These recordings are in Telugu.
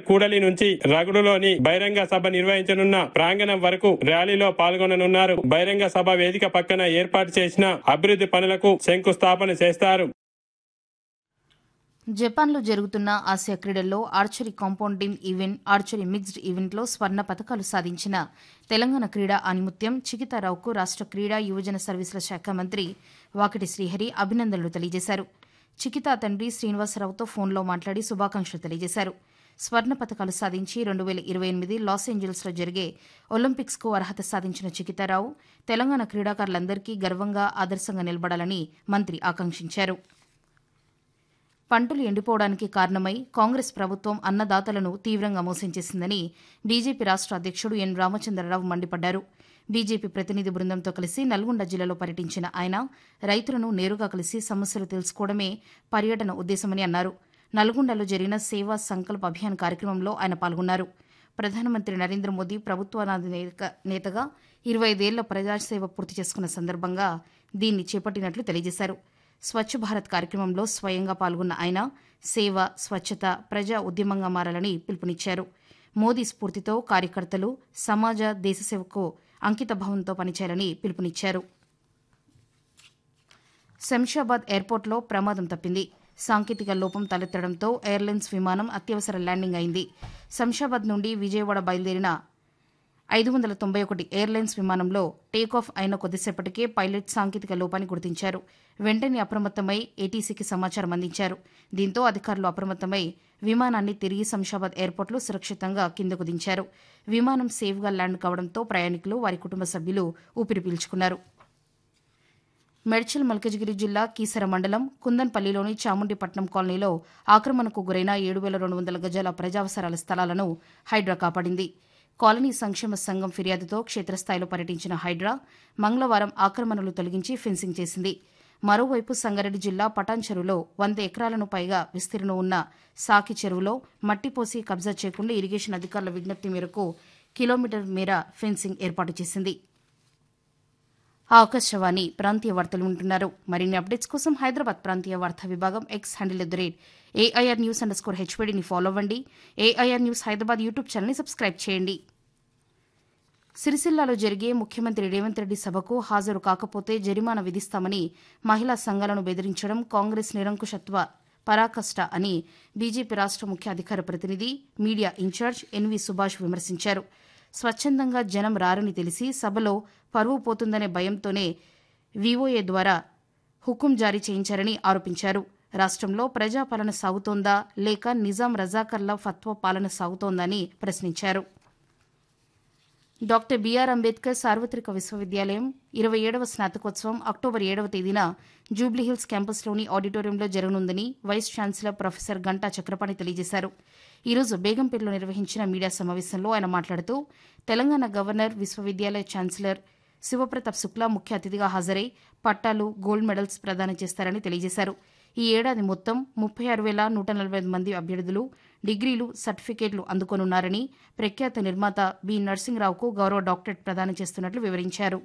కూడలి నుంచి రగుడులోని బహిరంగ సభ నిర్వహించనున్న ప్రాంగణం వరకు ర్యాలీలో పాల్గొననున్నారు బహిరంగ సభ వేదిక పక్కన ఏర్పాటు చేసిన అభివృద్ధి పనులకు శంకుస్థాపన చేస్తారు జపాన్లో జరుగుతున్న ఆసియా క్రీడల్లో archery compounding event archery mixed ఈవెంట్లో స్వర్ణ పథకాలు సాధించిన తెలంగాణ క్రీడా ఆనిముత్యం చికితారావుకు రాష్ట్ర క్రీడా యువజన సర్వీసుల శాఖ మంత్రి వాకిటి శ్రీహరి అభినందనలు తెలియజేశారు చికితా తండ్రి శ్రీనివాసరావుతో ఫోన్లో మాట్లాడి శుభాకాంక్షలు తెలియజేశారు స్వర్ణ పథకాలు సాధించి రెండు వేల ఇరవై ఎనిమిది లాస్ ఏంజల్స్లో జరిగే ఒలింపిక్స్కు అర్హత సాధించిన చికితారావు తెలంగాణ క్రీడాకారులందరికీ గర్వంగా ఆదర్శంగా నిలబడాలని మంత్రి ఆకాంక్షించారు పంటలు ఎండిపోవడానికి కారణమై కాంగ్రెస్ ప్రభుత్వం అన్నదాతలను తీవ్రంగా మోసం చేసిందని బీజేపీ రాష్ట్ర అధ్యక్షుడు ఎన్ రామచంద్రరావు మండిపడ్డారు బీజేపీ ప్రతినిధి బృందంతో కలిసి నల్గొండ జిల్లాలో పర్యటించిన ఆయన రైతులను నేరుగా కలిసి సమస్యలు తెలుసుకోవడమే పర్యటన ఉద్దేశమని అన్నారు నల్గొండలో జరిగిన సేవా సంకల్ప్ అభియాన్ కార్యక్రమంలో ఆయన పాల్గొన్నారు ప్రధానమంత్రి నరేంద్ర మోదీ ప్రభుత్వానాది నేతగా ఇరవై ఐదేళ్ల ప్రజాసేవ పూర్తి చేసుకున్న సందర్భంగా దీన్ని చేపట్టినట్లు తెలియజేశారు స్వచ్ఛ భారత్ కార్యక్రమంలో స్వయంగా పాల్గొన్న ఆయన సేవ స్వచ్ఛత ప్రజా ఉద్యమంగా మారాలని పిలుపునిచ్చారు మోదీ స్ఫూర్తితో కార్యకర్తలు సమాజ దేశసేవకు అంకిత భావంతో పనిచేయాలని పిలుపునిచ్చారు శంషాబాద్ ఎయిర్పోర్ట్లో ప్రమాదం తప్పింది సాంకేతిక లోపం తలెత్తడంతో ఎయిర్లైన్స్ విమానం అత్యవసర ల్యాండింగ్ అయింది శంషాబాద్ నుండి విజయవాడ బయలుదేరిన ఐదు వందల తొంభై ఒకటి ఎయిర్లైన్స్ విమానంలో టేకాఫ్ అయిన కొద్దిసేపటికే పైలట్ సాంకేతిక లోపాన్ని గుర్తించారు వెంటనే అప్రమత్తమై ఏటీసీకి సమాచారం అందించారు దీంతో అధికారులు అప్రమత్తమై విమానాన్ని తిరిగి శంషాబాద్ ఎయిర్పోర్ట్లో సురక్షితంగా కిందకు దించారు విమానం సేఫ్గా ల్యాండ్ కావడంతో ప్రయాణికులు వారి కుటుంబ సభ్యులు ఊపిరి పీల్చుకున్నారు మెడ్చల్ మల్కజ్గిరి జిల్లా కీసర మండలం కుందన్పల్లిలోని చాముండిపట్నం కాలనీలో ఆక్రమణకు గురైన ఏడు వేల రెండు వందల గజాల ప్రజావసరాల స్థలాలను హైడ్రా కాపాడింది కాలనీ సంక్షేమ సంఘం ఫిర్యాదుతో క్షేత్రస్థాయిలో పర్యటించిన హైడ్రా మంగళవారం ఆక్రమణలు తొలగించి ఫెన్సింగ్ చేసింది మరోవైపు సంగారెడ్డి జిల్లా పటాన్ చెరువులో వంద ఎకరాలను పైగా విస్తీర్ణం ఉన్న సాకి చెరువులో మట్టి పోసి కబ్జా చేయకుండా ఇరిగేషన్ అధికారుల విజ్ఞప్తి మేరకు కిలోమీటర్ మేర ఫెన్సింగ్ ఏర్పాటు చేసింది ఆకాశవాణి ప్రాంతీయ వార్తలు ఉంటున్నారు మరిన్ని అప్డేట్స్ కోసం హైదరాబాద్ ప్రాంతీయ వార్తా విభాగం X handle at the rate AIR news under score హెచ్పీడీని ఫాలో అవ్వండి ఏఐఆర్ న్యూస్ హైదరాబాద్ యూట్యూబ్ ఛానల్ని సబ్స్క్రైబ్ చేయండి సిరిసిల్లాలో జరిగే ముఖ్యమంత్రి రేవంత్ రెడ్డి సభకు హాజరు కాకపోతే జరిమానా విధిస్తామని మహిళా సంఘాలను బెదిరించడం కాంగ్రెస్ నిరంకుశత్వ పరాకష్ట అని బీజేపీ రాష్ట్ర ముఖ్య అధికార ప్రతినిధి మీడియా ఇన్ఛార్జ్ ఎన్వి సుభాష్ విమర్శించారు స్వచ్ఛందంగా జనం రారని తెలిసి సభలో పరువు పోతుందనే భయంతోనే వీఓఏ ద్వారా హుకుం జారీ చేయించారని ఆరోపించారు రాష్ట్రంలో ప్రజాపాలన సాగుతోందా లేక నిజాం రజాకర్ల ఫత్వా పాలన సాగుతోందని ప్రశ్నించారు డాక్టర్ బీఆర్ అంబేద్కర్ సార్వత్రిక విశ్వవిద్యాలయం ఇరవై ఏడవ స్నాతకోత్సవం అక్టోబర్ ఏడవ తేదీన జూబ్లీహిల్స్ క్యాంపస్లోని ఆడిటోరియంలో జరగనుందని vice chancellor professor Ganta Chakrapani తెలియజేశారు ఈరోజు బేగంపేటలో నిర్వహించిన మీడియా సమావేశంలో ఆయన మాట్లాడుతూ తెలంగాణ గవర్నర్ విశ్వవిద్యాలయ ఛాన్సలర్ శివప్రతాప్ శుక్లా ముఖ్య అతిథిగా హాజరై పట్టాలు గోల్డ్ మెడల్స్ ప్రదానం చేస్తారని తెలియజేశారు ఈ ఏడాది మొత్తం ముప్పై ఆరు వేల నూట నలభై ఐదు మంది అభ్యర్థులు డిగ్రీలు సర్టిఫికేట్లు అందుకోనున్నారని ప్రఖ్యాత నిర్మాత బి నర్సింగ్రావుకు గౌరవ డాక్టరేట్ ప్రదానం చేస్తున్నట్లు వివరించారు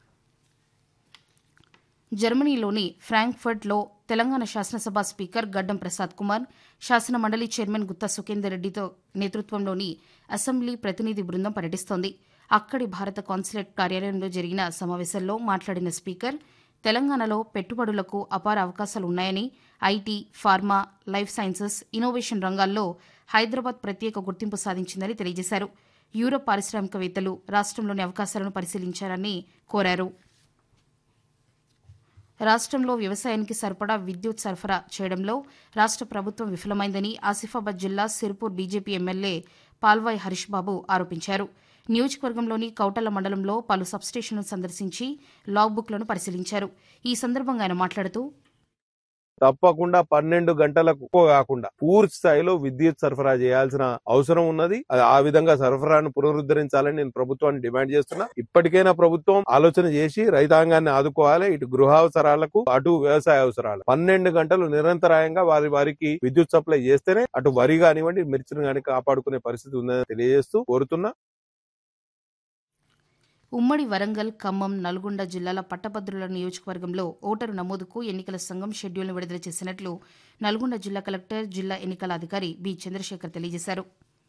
జర్మనీలోని ఫ్రాంక్ఫర్ట్లో తెలంగాణ శాసనసభ స్పీకర్ గడ్డం ప్రసాద్ కుమార్ శాసన మండలి చైర్మన్ గుత్తా సుఖేందర్ రెడ్డితో నేతృత్వంలోని అసెంబ్లీ ప్రతినిధి బృందం పర్యటిస్తోంది అక్కడి భారత కాన్సులేట్ కార్యాలయంలో జరిగిన సమావేశంలో మాట్లాడిన స్పీకర్ తెలంగాణలో పెట్టుబడులకు అపార అవకాశాలు ఉన్నాయని IT pharma life sciences innovation రంగాల్లో హైదరాబాద్ ప్రత్యేక గుర్తింపు సాధించిందని తెలియజేశారు యూరప్ పారిశ్రామికవేత్తలు రాష్ట్రంలోని అవకాశాలను పరిశీలించారని కోరారు రాష్ట్రంలో వ్యవసాయానికి సరిపడా విద్యుత్ సరఫరా చేయడంలో రాష్ట్ర ప్రభుత్వం విఫలమైందని ఆసిఫాబాద్ జిల్లా సిర్పూర్ బీజేపీ ఎమ్మెల్యే పాల్వాయ్ హరీష్ బాబు ఆరోపించారు నియోజకవర్గంలోని కౌటల మండలంలో పలు సబ్స్టేషన్లను సందర్శించి లాగ్ బుక్లను పరిశీలించారు ఈ సందర్భంగా ఆయన మాట్లాడుతూ తప్పకుండా పన్నెండు గంటలకు ఎక్కువ కాకుండా పూర్తి స్థాయిలో విద్యుత్ సరఫరా చేయాల్సిన అవసరం ఉన్నది అది ఆ విధంగా సరఫరాను పునరుద్ధరించాలని నేను ప్రభుత్వాన్ని డిమాండ్ చేస్తున్నా ఇప్పటికైనా ప్రభుత్వం ఆలోచన చేసి రైతాంగాన్ని ఆదుకోవాలి ఇటు గృహావసరాలకు అటు వ్యవసాయ అవసరాలు పన్నెండు గంటలు నిరంతరాయంగా వారి వారికి విద్యుత్ సప్లై చేస్తేనే అటు వరి కానివ్వండి మిర్చిని కానీ కాపాడుకునే పరిస్థితి ఉందని తెలియజేస్తూ కోరుతున్నా ఉమ్మడి వరంగల్ ఖమ్మం నల్గొండ జిల్లాల పట్టభద్రుల నియోజకవర్గంలో ఓటరు నమోదుకు ఎన్నికల సంఘం షెడ్యూల్ను విడుదల చేసినట్లు నల్గొండ జిల్లా కలెక్టర్ జిల్లా ఎన్నికల అధికారి బి చంద్రశేఖర్ తెలియజేశారు